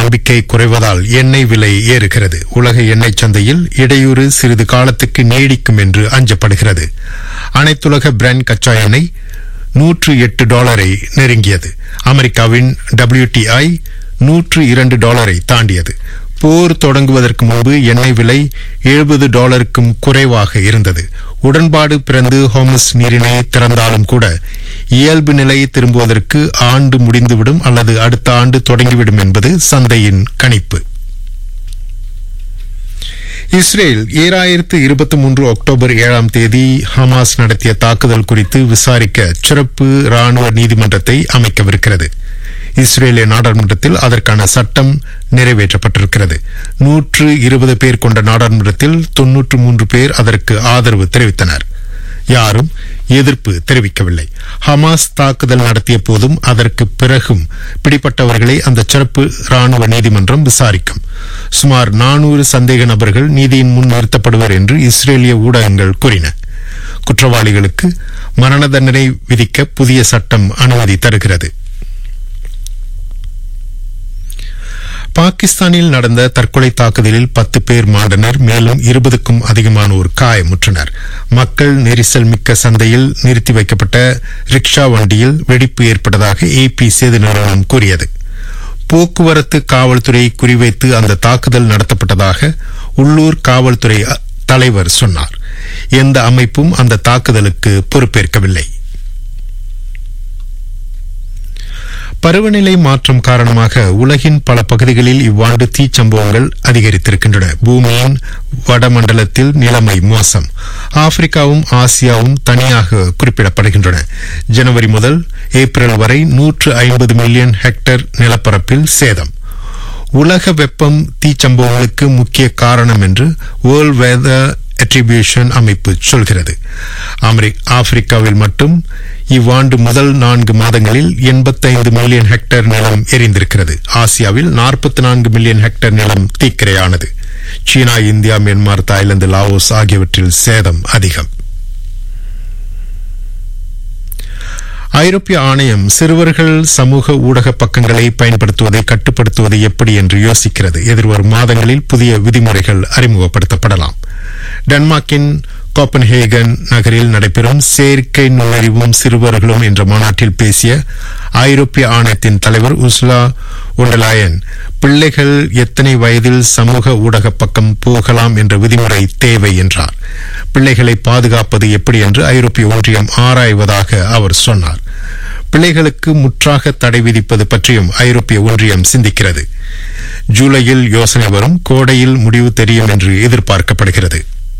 நம்பிக்கை குறைவதால் எண்ணெய் விலை ஏறுகிறது உலக எண்ணெய் சந்தையில் இடையூறு சிறிது காலத்துக்கு நீடிக்கும் என்று அஞ்சப்படுகிறது அனைத்துலக பிராண்ட் கச்சா எண்ணெய் நூற்று எட்டு டாலரை நெருங்கியது அமெரிக்காவின் WTI நூற்று இரண்டு டாலரை தாண்டியது போர் தொடங்குவதற்கு முன்பு எண்ணெய் விலை எழுபது டாலருக்கும் குறைவாக இருந்தது உடன்பாடு பிறந்து ஹோமஸ் நீரினை திறந்தாலும் கூட இயல்பு நிலை திரும்புவதற்கு ஆண்டு முடிந்துவிடும் அல்லது அடுத்த ஆண்டு தொடங்கிவிடும் என்பது சந்தையின் கணிப்பு இஸ்ரேல் ஈராயிரத்து இருபத்தி மூன்று அக்டோபர் ஏழாம் தேதி ஹமாஸ் நடத்திய தாக்குதல் குறித்து விசாரிக்க சிறப்பு ராணுவ நீதிமன்றத்தை அமைக்கவிருக்கிறது இஸ்ரேலிய நாடாளுமன்றத்தில் அதற்கான சட்டம் நிறைவேற்றப்பட்டிருக்கிறது நூற்று இருபது பேர் கொண்ட நாடாளுமன்றத்தில் தொன்னூற்று மூன்று பேர் அதற்கு ஆதரவு தெரிவித்தனர் யாரும் எதிர்ப்பு தெரிவிக்கவில்லை ஹமாஸ் தாக்குதல் நடத்திய போதும் அதற்கு பிறகும் பிடிப்பட்டவர்களை அந்த சிறப்பு ராணுவ நீதிமன்றம் விசாரிக்கும் சுமார் நானூறு சந்தேக நபர்கள் நீதியின் முன் நிறுத்தப்படுவர் என்று இஸ்ரேலிய ஊடகங்கள் கூறின குற்றவாளிகளுக்கு மரண தண்டனை விதிக்க புதிய சட்டம் அனுமதி தருகிறது பாகிஸ்தானில் நடந்த தற்கொலை தாக்குதலில் பத்து பேர் மாண்டனர் மேலும் இருபதுக்கும் அதிகமானோர் காயமுற்றனர் மக்கள் நெரிசல் மிக்க சந்தையில் நிறுத்தி வைக்கப்பட்ட ரிக்ஷா வண்டியில் வெடிப்பு ஏற்பட்டதாக ஏபி செய்தி நிறுவனம் கூறியது போக்குவரத்து காவல்துறை குறிவைத்து அந்த தாக்குதல் நடத்தப்பட்டதாக உள்ளூர் காவல்துறை அ- தலைவர் சொன்னார் எந்த அமைப்பும் அந்த தாக்குதலுக்கு பொறுப்பேற்கவில்லை பருவநிலை மாற்றம் காரணமாக உலகின் பல பகுதிகளில் இவ்வாண்டு தீச்சம்பவங்கள் அதிகரித்திருக்கின்றன பூமியின் வடமண்டலத்தில் நிலைமை மோசம் ஆப்பிரிக்காவும் ஆசியாவும் தனியாக குறிப்பிடப்படுகின்றன ஜனவரி முதல் ஏப்ரல் வரை நூற்று ஐம்பது மில்லியன் ஹெக்டேர் நிலப்பரப்பில் சேதம் உலக வெப்பம் தீச்சம்பவங்களுக்கு முக்கிய காரணம் என்று வேர்ல்ட் வெதர் அட்ரிபியூஷன் அமைப்பு சொல்கிறது அமெரி- ஆப்பிரிக்காவில் மட்டும் இவ்வாண்டு முதல் நான்கு மாதங்களில் 85 மில்லியன் ஹெக்டேர் நிலம் எரிந்திருக்கிறது ஆசியாவில் 44 நான்கு மில்லியன் ஹெக்டேர் நிலம் தீக்கிரையானது China India Myanmar Thailand Laos ஆகியவற்றில் சேதம் அதிகம் ஐரோப்பிய ஆணையம் சிறுவர்கள் சமூக ஊடக பக்கங்களை பயன்படுத்துவதை கட்டுப்படுத்துவது எப்படி என்று யோசிக்கிறது எதிர்வரும் மாதங்களில் புதிய விதிமுறைகள் அறிமுகப்படுத்தப்படலாம் டென்மார்க்கின் கோப்பன்ஹேகன் நகரில் நடைபெறும் செயற்கை நுண்ணறிவும் சிறுவர்களும் என்ற மாநாட்டில் பேசிய ஐரோப்பிய ஆணையத்தின் தலைவர் உர்சுலா ஒண்டலாயன் பிள்ளைகள் எத்தனை வயதில் சமூக ஊடக பக்கம் போகலாம் என்ற விதிமுறை தேவை என்றார் பிள்ளைகளை பாதுகாப்பது எப்படி என்று ஐரோப்பிய ஒன்றியம் ஆராய்வதாக அவர் சொன்னார் பிள்ளைகளுக்கு முற்றாக தடை விதிப்பது பற்றியும் ஐரோப்பிய ஒன்றியம் சிந்திக்கிறது ஜூலையில் யோசனை வரும் கோடையில் முடிவு தெரியும் என்று எதிர்பார்க்கப்படுகிறது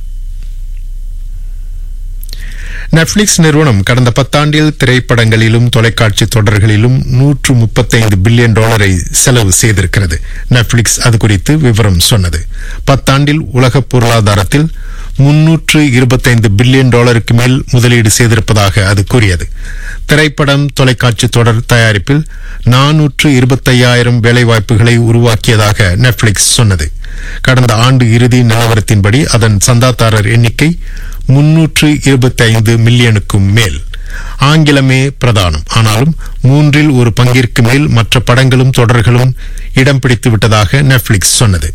நெட்ஃபிளிக்ஸ் நிறுவனம் கடந்த பத்தாண்டில் திரைப்படங்களிலும் தொலைக்காட்சி தொடர்களிலும் நூற்று முப்பத்தைந்து பில்லியன் டாலரை செலவு செய்திருக்கிறது நெட்ஃபிளிக்ஸ் அது குறித்து விவரம் சொன்னது பத்தாண்டில் உலக பொருளாதாரத்தில் முன்னூற்று இருபத்தைந்து பில்லியன் டாலருக்கு மேல் முதலீடு செய்திருப்பதாக அது கூறியது திரைப்படம் தொலைக்காட்சி தொடர் தயாரிப்பில் நானூற்று இருபத்தையாயிரம் வேலைவாய்ப்புகளை உருவாக்கியதாக நெட்ஃபிளிக்ஸ் சொன்னது கடந்த ஆண்டு இறுதி நிலவரத்தின்படி அதன் சந்தாதாரர் எண்ணிக்கை முன்னூற்று இருபத்தைந்து மில்லியனுக்கும் மேல் ஆங்கிலமே பிரதானம் ஆனாலும் மூன்றில் ஒரு பங்கிற்கு மேல் மற்ற படங்களும் தொடர்களும் இடம் பிடித்து விட்டதாக நெட்ஃபிளிக்ஸ் சொன்னது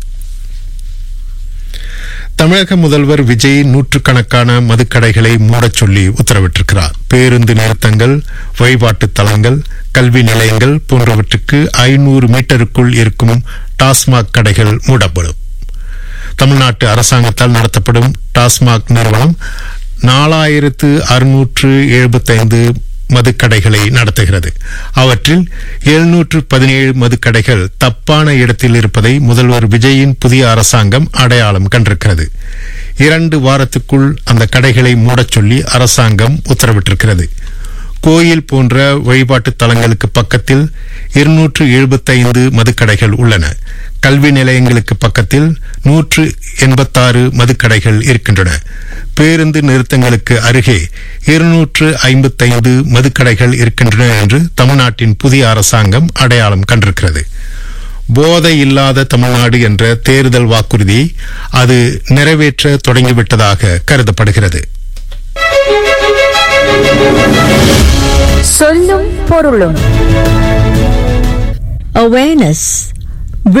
தமிழக முதல்வர் விஜய் நூற்றுக்கணக்கான மதுக்கடைகளை மூடச் சொல்லி உத்தரவிட்டிருக்கிறார் பேருந்து நிறுத்தங்கள் வழிபாட்டு தலங்கள் கல்வி நிலையங்கள் போன்றவற்றுக்கு ஐநூறு மீட்டருக்குள் இருக்கும் டாஸ்மாக் கடைகள் மூடப்படும் தமிழ்நாட்டு அரசாங்கத்தால் நடத்தப்படும் டாஸ்மாக் நிறுவனம் நாலாயிரத்து அறுநூற்று எழுபத்தைந்து மதுக்கடைகளை நடத்துகிறது அவற்றில் எழுநூற்று பதினேழு மதுக்கடைகள் தப்பான இடத்தில் இருப்பதை முதல்வர் விஜயின் புதிய அரசாங்கம் அடையாளம் கண்டிருக்கிறது இரண்டு வாரத்துக்குள் அந்த கடைகளை மூடச் சொல்லி அரசாங்கம் உத்தரவிட்டிருக்கிறது கோயில் போன்ற வழிபாட்டு தலங்களுக்கு பக்கத்தில் இருநூற்று எழுபத்தைந்து மதுக்கடைகள் உள்ளன கல்வி நிலையங்களுக்கு பக்கத்தில் நூற்று எண்பத்தாறு மதுக்கடைகள் இருக்கின்றன பேருந்து நிறுத்தங்களுக்கு அருகே இருநூற்று ஐம்பத்தைந்து மதுக்கடைகள் இருக்கின்றன என்று தமிழ்நாட்டின் புதிய அரசாங்கம் அடையாளம் கண்டிருக்கிறது போதை இல்லாத தமிழ்நாடு என்ற தேர்தல் வாக்குறுதியை அது நிறைவேற்ற தொடங்கிவிட்டதாக கருதப்படுகிறது சொல்லும் பொருளும் awareness